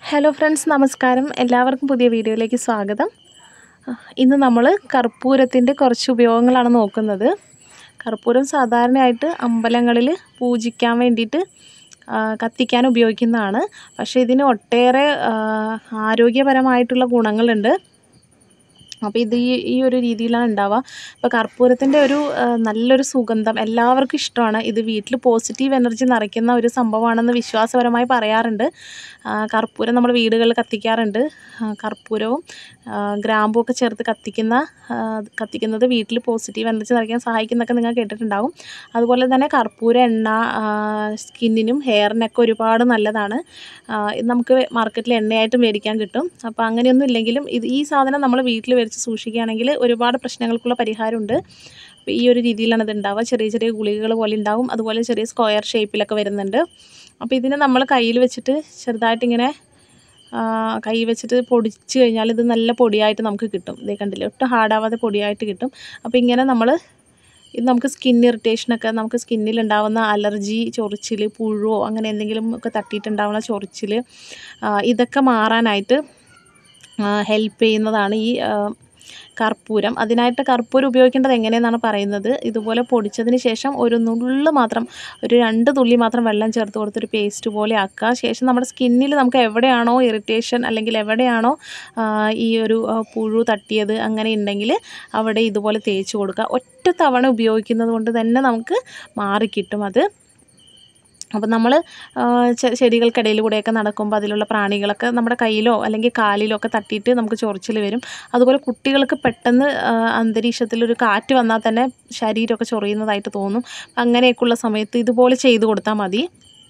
hello friends നമസ്കാരം എല്ലാവർക്കും പുതിയ വീഡിയോയിലേക്ക് സ്വാഗതം ഇന്ന് നമ്മൾ കർപ്പൂരത്തിൻ്റെ കുറച്ച് ഉപയോഗങ്ങളാണ് നോക്കുന്നത് കർപ്പൂരം സാധാരണയായിട്ട് അമ്പലങ്ങളിൽ പൂജിക്കാൻ വേണ്ടിയിട്ട് ആ, കത്തിക്കാൻ ഉപയോഗിക്കുന്നതാണ് പക്ഷേ ഇതിന് ഒട്ടേറെ ആ, ആരോഗ്യപരമായിട്ടുള്ള ഗുണങ്ങളുണ്ട് അപ്പോൾ ഇത് ഈ ഈ ഒരു രീതിയിലാണ് ഉണ്ടാവുക അപ്പോൾ കർപ്പൂരത്തിൻ്റെ ഒരു ആ, നല്ലൊരു സുഗന്ധം എല്ലാവർക്കും ഇഷ്ടമാണ് ഇത് വീട്ടിൽ പോസിറ്റീവ് എനർജി നിറയ്ക്കുന്ന ഒരു സംഭവമാണെന്ന് വിശ്വാസപരമായി പറയാറുണ്ട് ആ, കർപ്പൂരം നമ്മൾ വീടുകളിൽ കത്തിക്കാറുണ്ട് ആ, കർപ്പൂരവും ആ, ഗ്രാമ്പും ഒക്കെ ചേർത്ത് കത്തിക്കുന്ന ആ, കത്തിക്കുന്നത് വീട്ടിൽ പോസിറ്റീവ് എനർജി നിറയ്ക്കാൻ സഹായിക്കുന്നൊക്കെ നിങ്ങൾ കേട്ടിട്ടുണ്ടാവും അതുപോലെ തന്നെ കർപ്പൂര എണ്ണ ആ, സ്കിന്നിനും ഹെയറിനൊക്കെ ഒരുപാട് നല്ലതാണ് ആ, ഇത് നമുക്ക് മാർക്കറ്റിൽ എണ്ണയായിട്ട് മേടിക്കാൻ കിട്ടും അപ്പോൾ അങ്ങനെയൊന്നും ഇല്ലെങ്കിലും ഇത് ഈ സാധനം നമ്മൾ വീട്ടിൽ മേടിച്ച് സൂക്ഷിക്കുകയാണെങ്കിൽ ഒരുപാട് പ്രശ്നങ്ങൾക്കുള്ള പരിഹാരമുണ്ട് അപ്പോൾ ഈ ഒരു രീതിയിലാണ് ഇത് ഉണ്ടാവുക ചെറിയ ചെറിയ ഗുളികകൾ പോലെ ഉണ്ടാവും അതുപോലെ ചെറിയ സ്ക്വയർ ഷേപ്പിലൊക്കെ വരുന്നുണ്ട് അപ്പോൾ ഇതിനെ നമ്മൾ കയ്യിൽ വെച്ചിട്ട് ചെറുതായിട്ടിങ്ങനെ ആ, കൈ വെച്ചിട്ട് പൊടിച്ച് കഴിഞ്ഞാൽ ഇത് നല്ല പൊടിയായിട്ട് നമുക്ക് കിട്ടും ഇതേ കണ്ടില്ലേ ഒട്ടും ഹാർഡാവാതെ പൊടിയായിട്ട് കിട്ടും അപ്പോൾ ഇങ്ങനെ നമ്മൾ ഇത് നമുക്ക് സ്കിൻ ഇറിറ്റേഷനൊക്കെ നമുക്ക് സ്കിന്നിൽ ഉണ്ടാവുന്ന അലർജി ചൊറിച്ചിൽ പുഴുവോ അങ്ങനെ എന്തെങ്കിലും ഒക്കെ തട്ടിയിട്ടുണ്ടാവുന്ന ചൊറിച്ചിൽ ഇതൊക്കെ മാറാനായിട്ട് ഹെൽപ്പ് ചെയ്യുന്നതാണ് ഈ ആ, കർപ്പൂരം അതിനായിട്ട് കർപ്പൂരം ഉപയോഗിക്കേണ്ടത് എങ്ങനെയെന്നാണ് പറയുന്നത് ഇതുപോലെ പൊടിച്ചതിന് ശേഷം ഒരു നുള്ള് മാത്രം ഒരു രണ്ട് തുള്ളി മാത്രം വെള്ളം ചേർത്ത് കൊടുത്തൊരു പേസ്റ്റ് പോലെ ആക്കുക ശേഷം നമ്മുടെ സ്കിന്നിൽ നമുക്ക് എവിടെയാണോ ഇറിറ്റേഷൻ അല്ലെങ്കിൽ എവിടെയാണോ ആ, ഈ ഒരു ആ, പുഴു തട്ടിയത് അങ്ങനെ ഉണ്ടെങ്കിൽ അവിടെ ഇതുപോലെ തേച്ച് കൊടുക്കുക ഒറ്റ തവണ ഉപയോഗിക്കുന്നത് കൊണ്ട് തന്നെ നമുക്ക് മാറിക്കിട്ടും അത് അപ്പം നമ്മൾ ചെടികൾക്കിടയിൽ കൂടെയൊക്കെ നടക്കുമ്പോൾ അതിലുള്ള പ്രാണികളൊക്കെ നമ്മുടെ കയ്യിലോ അല്ലെങ്കിൽ കാലിലോ ഒക്കെ തട്ടിയിട്ട് നമുക്ക് ചൊറിച്ചിൽ വരും അതുപോലെ കുട്ടികൾക്ക് പെട്ടെന്ന് ആ, അന്തരീക്ഷത്തിലൊരു കാറ്റ് വന്നാൽ തന്നെ ശരീരമൊക്കെ ചൊറിയുന്നതായിട്ട് തോന്നും അങ്ങനെയൊക്കെയുള്ള സമയത്ത് ഇതുപോലെ ചെയ്ത് കൊടുത്താൽ മതി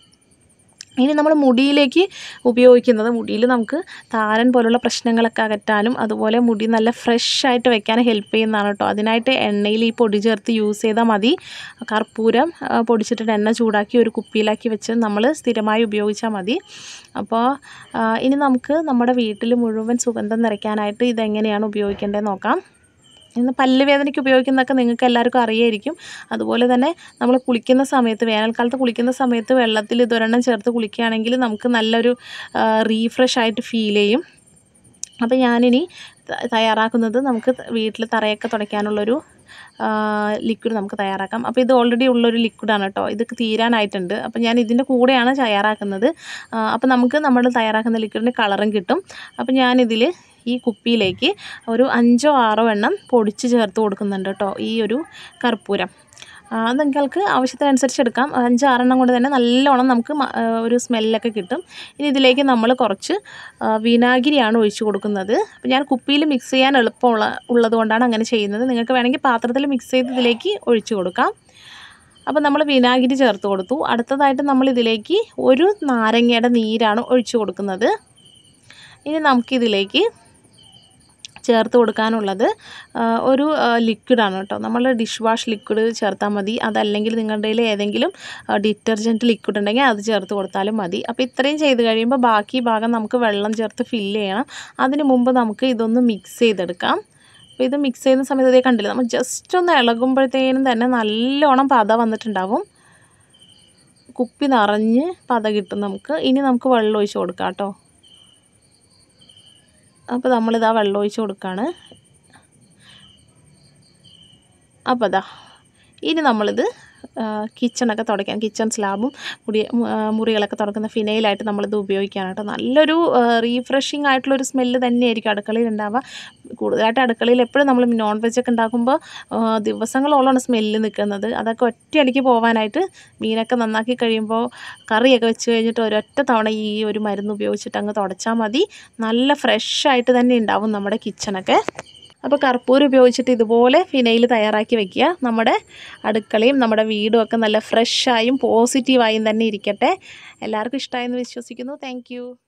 ഇനി നമ്മൾ മുടിയിലേക്ക് ഉപയോഗിക്കുന്നത് മുടിയിൽ നമുക്ക് താരൻ പോലുള്ള പ്രശ്നങ്ങളൊക്കെ അകറ്റാനും അതുപോലെ മുടി നല്ല ഫ്രഷ് ആയിട്ട് വെക്കാൻ ഹെൽപ്പ് ചെയ്യുന്നതാണ് കേട്ടോ അതിനായിട്ട് എണ്ണയിൽ ഈ പൊടി ചേർത്ത് യൂസ് ചെയ്താൽ മതി കർപ്പൂരം ആ, പൊടിച്ചിട്ട് എണ്ണ ചൂടാക്കി ഒരു കുപ്പിയിലാക്കി വെച്ച് നമ്മൾ സ്ഥിരമായി ഉപയോഗിച്ചാൽ മതി അപ്പോൾ ആ, ഇനി നമുക്ക് നമ്മുടെ വീട്ടിൽ മുഴുവൻ സുഗന്ധം നിറയ്ക്കാനായിട്ട് ഇതെങ്ങനെയാണ് ഉപയോഗിക്കേണ്ടത് നോക്കാം ഇന്ന് പല്ല് വേദനയ്ക്ക് ഉപയോഗിക്കുന്നതൊക്കെ നിങ്ങൾക്ക് എല്ലാവർക്കും അറിയായിരിക്കും അതുപോലെ തന്നെ നമ്മൾ കുളിക്കുന്ന സമയത്ത് വേനൽക്കാലത്ത് കുളിക്കുന്ന സമയത്ത് വെള്ളത്തിൽ ഇതൊരെണ്ണം ചേർത്ത് കുളിക്കുകയാണെങ്കിൽ നമുക്ക് നല്ലൊരു റീഫ്രഷ് ആയിട്ട് ഫീൽ ചെയ്യും അപ്പോൾ ഞാനിനി ത- തയ്യാറാക്കുന്നത് നമുക്ക് വീട്ടിൽ തറയൊക്കെ തുടയ്ക്കാനുള്ളൊരു ലിക്വിഡ് നമുക്ക് തയ്യാറാക്കാം അപ്പോൾ ഇത് ഓൾറെഡി ഉള്ളൊരു ലിക്വിഡാണ് കേട്ടോ ഇത് തീരാനായിട്ടുണ്ട് അപ്പോൾ ഞാൻ ഇതിൻ്റെ കൂടെയാണ് തയ്യാറാക്കുന്നത് ആ, അപ്പോൾ നമുക്ക് നമ്മൾ തയ്യാറാക്കുന്ന ലിക്വിഡിന് കളറും കിട്ടും അപ്പോൾ ഞാനിതിൽ ഈ കുപ്പിയിലേക്ക് ഒരു അഞ്ചോ ആറോ എണ്ണം പൊടിച്ച് ചേർത്ത് കൊടുക്കുന്നുണ്ട് കേട്ടോ ഈ ഒരു കർപ്പൂരം ആ, അത് നിങ്ങൾക്ക് ആവശ്യത്തിനനുസരിച്ച് എടുക്കാം അഞ്ച് ആറെണ്ണം കൊണ്ട് തന്നെ നല്ലോണം നമുക്ക് മ- ആ, ഒരു സ്മെല്ലൊക്കെ കിട്ടും ഇനി ഇതിലേക്ക് നമ്മൾ കുറച്ച് ആ, വിനാഗിരിയാണ് ഒഴിച്ച് കൊടുക്കുന്നത് അപ്പോൾ ഞാൻ കുപ്പിയിൽ മിക്സ് ചെയ്യാൻ എളുപ്പമുള്ള ഉള്ളത് കൊണ്ടാണ് അങ്ങനെ ചെയ്യുന്നത് നിങ്ങൾക്ക് വേണമെങ്കിൽ പാത്രത്തിൽ മിക്സ് ചെയ്ത് ഇതിലേക്ക് ഒഴിച്ച് കൊടുക്കാം അപ്പോൾ നമ്മൾ വിനാഗിരി ചേർത്ത് കൊടുത്തു അടുത്തതായിട്ട് നമ്മൾ ഇതിലേക്ക് ഒരു നാരങ്ങയുടെ നീരാണ് ഒഴിച്ച് കൊടുക്കുന്നത് ഇനി നമുക്കിതിലേക്ക് ചേർത്ത് കൊടുക്കാനുള്ളത് ആ, ഒരു ലിക്വിഡാണ് കേട്ടോ നമ്മൾ ഡിഷ് വാഷ് ലിക്വിഡ് ചേർത്താൽ മതി അതല്ലെങ്കിൽ നിങ്ങളുടെ കയ്യിൽ ഏതെങ്കിലും ഡിറ്റർജൻറ്റ് ലിക്വിഡ് ഉണ്ടെങ്കിൽ അത് ചേർത്ത് കൊടുത്താലും മതി അപ്പോൾ ഇത്രയും ചെയ്ത് കഴിയുമ്പോൾ ബാക്കി ഭാഗം നമുക്ക് വെള്ളം ചേർത്ത് ഫില്ല് ചെയ്യണം അതിന് മുമ്പ് നമുക്ക് ഇതൊന്ന് മിക്സ് ചെയ്തെടുക്കാം അപ്പോൾ ഇത് മിക്സ് ചെയ്യുന്ന സമയത്ത് ഇതേ കണ്ടില്ല നമ്മൾ ജസ്റ്റ് ഒന്ന് ഇളകുമ്പോഴത്തേനും തന്നെ നല്ലോണം പത വന്നിട്ടുണ്ടാവും കുപ്പി നിറഞ്ഞ് പത കിട്ടും നമുക്ക് ഇനി നമുക്ക് വെള്ളം ഒഴിച്ച് കൊടുക്കാം കേട്ടോ അപ്പോൾ നമ്മളിതാ വെള്ളം ഒഴിച്ച് കൊടുക്കുകയാണ് അപ്പോൾ അതാ ഇനി നമ്മളിത് കിച്ചണൊക്കെ തുടയ്ക്കാൻ കിച്ചൺ സ്ലാബും മുടി ആ, മുറികളൊക്കെ തുടക്കുന്ന ഫിനൈലായിട്ട് നമ്മളിത് ഉപയോഗിക്കുകയാണ് കേട്ടോ നല്ലൊരു റീഫ്രഷിങ് ആയിട്ടുള്ളൊരു സ്മെല്ല് തന്നെയായിരിക്കും അടുക്കളയിൽ ഉണ്ടാവുക കൂടുതലായിട്ട് അടുക്കളയിൽ എപ്പോഴും നമ്മൾ നോൺ വെജ് ഒക്കെ ഉണ്ടാക്കുമ്പോൾ ആ, ദിവസങ്ങളോളമാണ് സ്മെല്ല് നിൽക്കുന്നത് അതൊക്കെ ഒറ്റയടിക്ക് പോകാനായിട്ട് മീനൊക്കെ നന്നാക്കി കഴിയുമ്പോൾ കറിയൊക്കെ വെച്ച് കഴിഞ്ഞിട്ട് ഒരൊറ്റ തവണ ഈ ഒരു മരുന്ന് ഉപയോഗിച്ചിട്ട് അങ്ങ് തുടച്ചാൽ മതി നല്ല ഫ്രഷ് ആയിട്ട് തന്നെ ഉണ്ടാവും നമ്മുടെ കിച്ചണൊക്കെ അപ്പോൾ കർപ്പൂരം ഉപയോഗിച്ചിട്ട് ഇതുപോലെ ഫിനൈൽ തയ്യാറാക്കി വെക്കുക നമ്മുടെ അടുക്കളയും നമ്മുടെ വീടും ഒക്കെ നല്ല ഫ്രഷായും പോസിറ്റീവായും തന്നെ ഇരിക്കട്ടെ എല്ലാവർക്കും ഇഷ്ടമായെന്ന് വിശ്വസിക്കുന്നു താങ്ക്